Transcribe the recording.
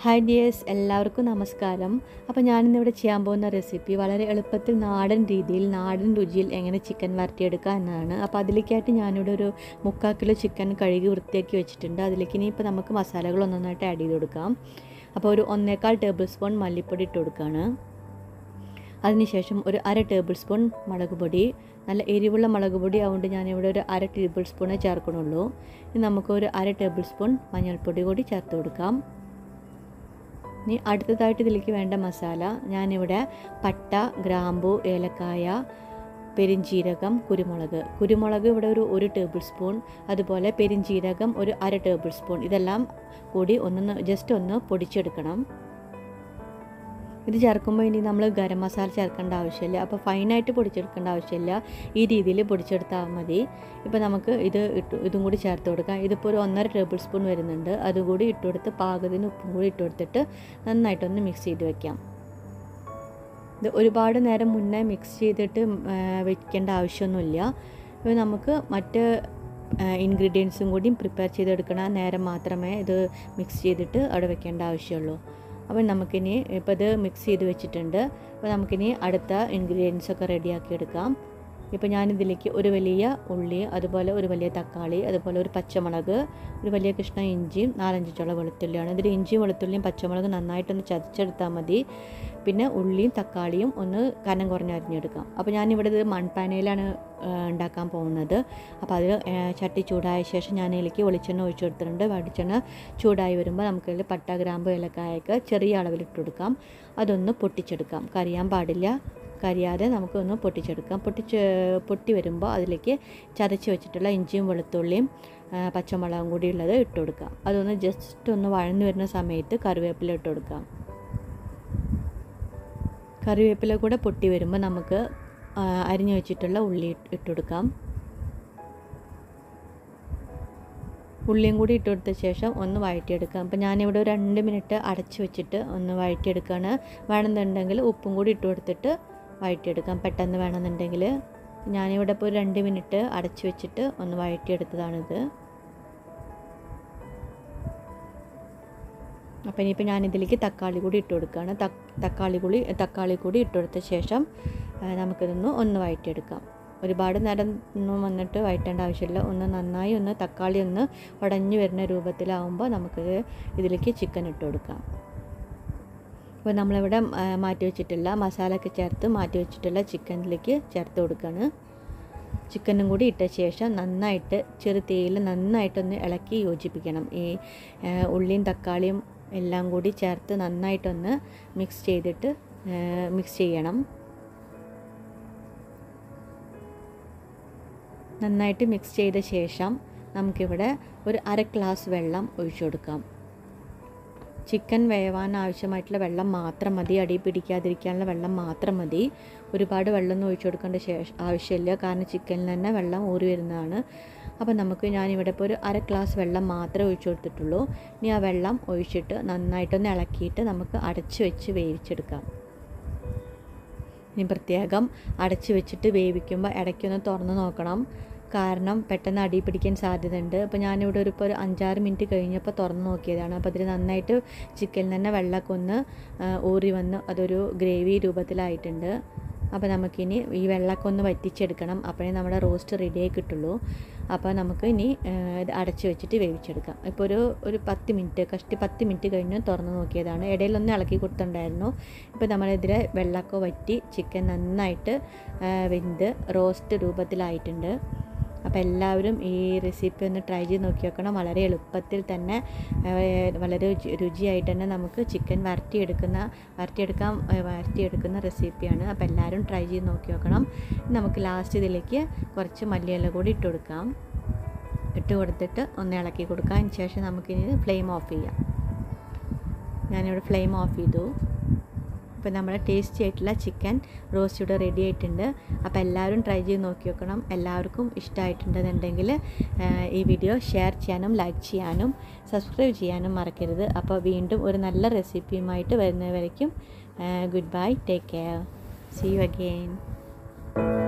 hi dears എല്ലാവർക്കും നമസ്കാരം അപ്പോൾ ഞാനിന്നിവിടെ ചെയ്യാൻ പോകുന്ന റെസിപ്പി വളരെ എളുപ്പത്തിൽ നാടൻ രീതിയിൽ നാടൻ രുചിയിൽ എങ്ങനെ ചിക്കൻ വരട്ടിയെടുക്കുക എന്നതാണ് അപ്പോൾ അതിലേക്കായിട്ട് ഞാനിവിടെ ഒരു മുക്കാൽ കിലോ ചിക്കൻ കഴുകി വൃത്തിയാക്കി വെച്ചിട്ടുണ്ട് അതിലേക്ക് ഇനി ഇപ്പോൾ നമുക്ക് മസാലകൾ ഒന്നൊന്നായിട്ട് ആഡ് ചെയ്ത് കൊടുക്കാം അപ്പോൾ ഒരു ഒന്നേക്കാൾ ടേബിൾ സ്പൂൺ മല്ലിപ്പൊടി ഇട്ട് കൊടുക്കുകയാണ് അതിനുശേഷം ഒരു അര ടേബിൾ സ്പൂൺ മുളക് പൊടി നല്ല എരിവുള്ള മുളക് പൊടി ആയതുകൊണ്ട് ഞാനിവിടെ ഒരു അര ടേബിൾ സ്പൂണേ ചേർക്കണുള്ളൂ ഇനി നമുക്ക് ഒരു അര ടേബിൾ സ്പൂൺ മഞ്ഞൾപ്പൊടി കൂടി ചേർത്ത് കൊടുക്കാം ഇനി അടുത്തതായിട്ട് ഇതിലേക്ക് വേണ്ട മസാല ഞാനിവിടെ പട്ട ഗ്രാമ്പു ഏലക്കായ പെരിഞ്ചീരകം കുരുമുളക് കുരുമുളക് ഇവിടെ ഒരു ഒരു ടേബിൾ സ്പൂൺ അതുപോലെ പെരിഞ്ചീരകം ഒരു അര ടേബിൾ സ്പൂൺ ഇതെല്ലാം കൂടി ഒന്ന് ജസ്റ്റ് ഒന്ന് പൊടിച്ചെടുക്കണം ഇത് ചേർക്കുമ്പോൾ ഇനി നമ്മൾ ഗരം മസാല ചേർക്കേണ്ട ആവശ്യമില്ല അപ്പോൾ ഫൈനായിട്ട് പൊടിച്ചെടുക്കേണ്ട ആവശ്യമില്ല ഈ രീതിയിൽ പൊടിച്ചെടുത്താൽ മതി ഇപ്പോൾ നമുക്ക് ഇത് ഇട്ട് ഇതും കൂടി ചേർത്ത് കൊടുക്കാം ഇതിപ്പോൾ ഒരു ഒന്നര ടേബിൾ സ്പൂൺ വരുന്നുണ്ട് അതും കൂടി ഇട്ട് കൊടുത്ത് പാകത്തിന് ഉപ്പും കൂടി ഇട്ട് കൊടുത്തിട്ട് നന്നായിട്ടൊന്ന് മിക്സ് ചെയ്ത് വെക്കാം ഇത് ഒരുപാട് നേരം മുന്നേ മിക്സ് ചെയ്തിട്ട് വെക്കേണ്ട ആവശ്യമൊന്നുമില്ല ഇപ്പോൾ നമുക്ക് മറ്റ് ഇൻഗ്രീഡിയൻസും കൂടി പ്രിപ്പയർ ചെയ്തെടുക്കണ നേരം മാത്രമേ ഇത് മിക്സ് ചെയ്തിട്ട് അവിടെ വെക്കേണ്ട ആവശ്യമുള്ളൂ അപ്പോൾ നമുക്കിനി ഇപ്പോൾ ഇത് മിക്സ് ചെയ്ത് വെച്ചിട്ടുണ്ട് അപ്പോൾ നമുക്കിനി അടുത്ത ഇൻഗ്രീഡിയൻസ് ഒക്കെ റെഡിയാക്കി എടുക്കാം ഇപ്പോൾ ഞാനിതിലേക്ക് ഒരു വലിയ ഉള്ളി അതുപോലെ ഒരു വലിയ തക്കാളി അതുപോലെ ഒരു പച്ചമുളക് ഒരു വലിയ കഷ്ണം ഇഞ്ചിയും നാലഞ്ച് ചുള വെളുത്തുള്ളിയാണ് ഇതിൽ ഇഞ്ചിയും വെളുത്തുള്ളിയും പച്ചമുളക് നന്നായിട്ടൊന്ന് ചതച്ചെടുത്താൽ മതി പിന്നെ ഉള്ളിയും തക്കാളിയും ഒന്ന് കനം കുറഞ്ഞ് അരിഞ്ഞെടുക്കാം അപ്പോൾ ഞാനിവിടെ ഇത് മൺപാനയിലാണ് ഉണ്ടാക്കാൻ പോകുന്നത് അപ്പോൾ അതിൽ ചട്ടി ചൂടായ ശേഷം ഞാൻ ഇതിലേക്ക് വെളിച്ചെണ്ണ ഒഴിച്ചു കൊടുത്തിട്ടുണ്ട് വെളിച്ചെണ്ണ ചൂടായി വരുമ്പോൾ നമുക്കതിൽ പട്ട ഗ്രാമ്പ് ഏലക്കായൊക്കെ ചെറിയ അളവിൽ ഇട്ട് കൊടുക്കാം അതൊന്ന് പൊട്ടിച്ചെടുക്കാം കരിയാൻ പാടില്ല കരിയാതെ നമുക്കൊന്ന് പൊട്ടിച്ചെടുക്കാം പൊട്ടിച്ച് പൊട്ടി വരുമ്പോൾ അതിലേക്ക് ചതച്ച് വെച്ചിട്ടുള്ള ഇഞ്ചിയും വെളുത്തുള്ളിയും പച്ചമുളകും കൂടി ഉള്ളത് ഇട്ട് കൊടുക്കാം അതൊന്ന് ജസ്റ്റ് ഒന്ന് വഴന്നു വരുന്ന സമയത്ത് കറിവേപ്പില ഇട്ട് കൊടുക്കാം കറിവേപ്പില കൂടെ പൊട്ടി വരുമ്പോൾ നമുക്ക് അരിഞ്ഞു വെച്ചിട്ടുള്ള ഉള്ളി ഇട്ട് കൊടുക്കാം ഉള്ളിയും കൂടി ഇട്ട് കൊടുത്ത ശേഷം ഒന്ന് വഴറ്റിയെടുക്കാം അപ്പോൾ ഞാനിവിടെ ഒരു രണ്ട് മിനിറ്റ് അടച്ച് വെച്ചിട്ട് ഒന്ന് വഴറ്റിയെടുക്കുകയാണ് വേണമെന്നുണ്ടെങ്കിൽ ഉപ്പും കൂടി ഇട്ട് കൊടുത്തിട്ട് വഴറ്റിയെടുക്കാം പെട്ടെന്ന് വേണമെന്നുണ്ടെങ്കിൽ ഞാനിവിടെ ഇപ്പോൾ ഒരു രണ്ട് മിനിറ്റ് അടച്ച് വെച്ചിട്ട് ഒന്ന് വഴറ്റിയെടുത്തതാണിത് അപ്പോൾ ഇനിയിപ്പോൾ ഞാനിതിലേക്ക് തക്കാളി കൂടി ഇട്ട് കൊടുക്കുകയാണ് തക്കാളി കൂടി തക്കാളി കൂടി ഇട്ട് കൊടുത്ത ശേഷം നമുക്കിതൊന്ന് ഒന്ന് വഴറ്റിയെടുക്കാം ഒരുപാട് നേരം ഒന്നും വന്നിട്ട് വഴറ്റേണ്ട ആവശ്യമില്ല ഒന്ന് നന്നായി ഒന്ന് തക്കാളി ഒന്ന് ഉടഞ്ഞു വരുന്ന രൂപത്തിലാവുമ്പോൾ നമുക്കിത് ഇതിലേക്ക് ചിക്കൻ ഇട്ട് കൊടുക്കാം അപ്പോൾ നമ്മളിവിടെ മാറ്റി വെച്ചിട്ടുള്ള മസാല ഒക്കെ ചേർത്ത് മാറ്റി വെച്ചിട്ടുള്ള ചിക്കനിലേക്ക് ചേർത്ത് കൊടുക്കുകയാണ് ചിക്കനും കൂടി ഇട്ട ശേഷം നന്നായിട്ട് ചെറു തീയിൽ നന്നായിട്ടൊന്ന് ഇളക്കി യോജിപ്പിക്കണം ഈ ഉള്ളിയും തക്കാളിയും എല്ലാം കൂടി ചേർത്ത് നന്നായിട്ടൊന്ന് മിക്സ് ചെയ്തിട്ട് മിക്സ് ചെയ്യണം നന്നായിട്ട് മിക്സ് ചെയ്ത ശേഷം നമുക്കിവിടെ ഒരു അര ഗ്ലാസ് വെള്ളം ഒഴിച്ചു കൊടുക്കാം ചിക്കൻ വേവാൻ ആവശ്യമായിട്ടുള്ള വെള്ളം മാത്രം മതി അടി പിടിക്കാതിരിക്കാനുള്ള വെള്ളം മാത്രം മതി ഒരുപാട് വെള്ളമൊന്നും ഒഴിച്ചു കൊടുക്കേണ്ട ശേഷം ആവശ്യമില്ല കാരണം ചിക്കനിൽ തന്നെ വെള്ളം ഊറി വരുന്നതാണ് അപ്പോൾ നമുക്ക് ഞാനിവിടെ ഇപ്പോൾ ഒരു അര ഗ്ലാസ് വെള്ളം മാത്രമേ ഒഴിച്ചു കൊടുത്തിട്ടുള്ളൂ ഇനി ആ വെള്ളം ഒഴിച്ചിട്ട് നന്നായിട്ടൊന്ന് ഇളക്കിയിട്ട് നമുക്ക് അടച്ച് വെച്ച് വേവിച്ചെടുക്കാം ഇനി പ്രത്യേകം അടച്ച് വെച്ചിട്ട് വേവിക്കുമ്പോൾ ഇടയ്ക്കൊന്ന് തുറന്ന് നോക്കണം കാരണം പെട്ടെന്ന് അടി പിടിക്കാൻ സാധ്യതയുണ്ട് അപ്പോൾ ഞാനിവിടെ ഒരു ഇപ്പോൾ ഒരു അഞ്ചാറ് മിനിറ്റ് കഴിഞ്ഞപ്പോൾ തുറന്ന് നോക്കിയതാണ് അപ്പോൾ അതിൽ നന്നായിട്ട് ചിക്കനിൽ തന്നെ വെള്ളമൊക്കെ ഒന്ന് ഊറി വന്ന് അതൊരു ഗ്രേവി രൂപത്തിലായിട്ടുണ്ട് അപ്പോൾ നമുക്കിനി ഈ വെള്ളമൊക്കെ ഒന്ന് വറ്റിച്ചെടുക്കണം അപ്പോഴേ നമ്മുടെ റോസ്റ്റ് റെഡിയായി കിട്ടുള്ളൂ അപ്പോൾ നമുക്ക് ഇനി ഇത് അടച്ച് വെച്ചിട്ട് വേവിച്ചെടുക്കാം ഇപ്പോൾ ഒരു ഒരു പത്ത് മിനിറ്റ് കഷ്ടി പത്ത് മിനിറ്റ് കഴിഞ്ഞ് തുറന്ന് നോക്കിയതാണ് ഇടയിലൊന്ന് ഇളക്കി കൊടുത്തിട്ടുണ്ടായിരുന്നു ഇപ്പോൾ നമ്മളിതിൽ വെള്ളമൊക്കെ വറ്റി ചിക്കൻ നന്നായിട്ട് വെന്ത് റോസ്റ്റ് രൂപത്തിലായിട്ടുണ്ട് അപ്പോൾ എല്ലാവരും ഈ റെസിപ്പി ഒന്ന് ട്രൈ ചെയ്ത് നോക്കി നോക്കണം വളരെ എളുപ്പത്തിൽ തന്നെ വളരെ രുചിയായിട്ട് തന്നെ നമുക്ക് ചിക്കൻ വരട്ടിയെടുക്കുന്ന വരട്ടിയെടുക്കാൻ വരട്ടിയെടുക്കുന്ന റെസിപ്പിയാണ് അപ്പോൾ എല്ലാവരും ട്രൈ ചെയ്ത് നോക്കി നോക്കണം നമുക്ക് ലാസ്റ്റ് ഇതിലേക്ക് കുറച്ച് മല്ലിയില കൂടി ഇട്ട് കൊടുക്കാം ഇട്ട് കൊടുത്തിട്ട് ഒന്ന് ഇളക്കി കൊടുക്കാം അതിന് ശേഷം നമുക്കിനി ഫ്ലെയിം ഓഫ് ചെയ്യാം ഞാനിവിടെ ഫ്ലെയിം ഓഫ് ചെയ്തു ഇപ്പോൾ നമ്മുടെ ടേസ്റ്റി ആയിട്ടുള്ള ചിക്കൻ റോസ്റ്റ് ഇവിടെ റെഡി ആയിട്ടുണ്ട് അപ്പോൾ എല്ലാവരും ട്രൈ ചെയ്ത് നോക്കി നോക്കണം എല്ലാവർക്കും ഇഷ്ടമായിട്ടുണ്ടെന്നുണ്ടെങ്കിൽ ഈ വീഡിയോ ഷെയർ ചെയ്യാനും ലൈക്ക് ചെയ്യാനും സബ്സ്ക്രൈബ് ചെയ്യാനും മറക്കരുത് അപ്പോൾ വീണ്ടും ഒരു നല്ല റെസിപ്പിയുമായിട്ട് വരുന്നവരേക്കും good bye take care see you again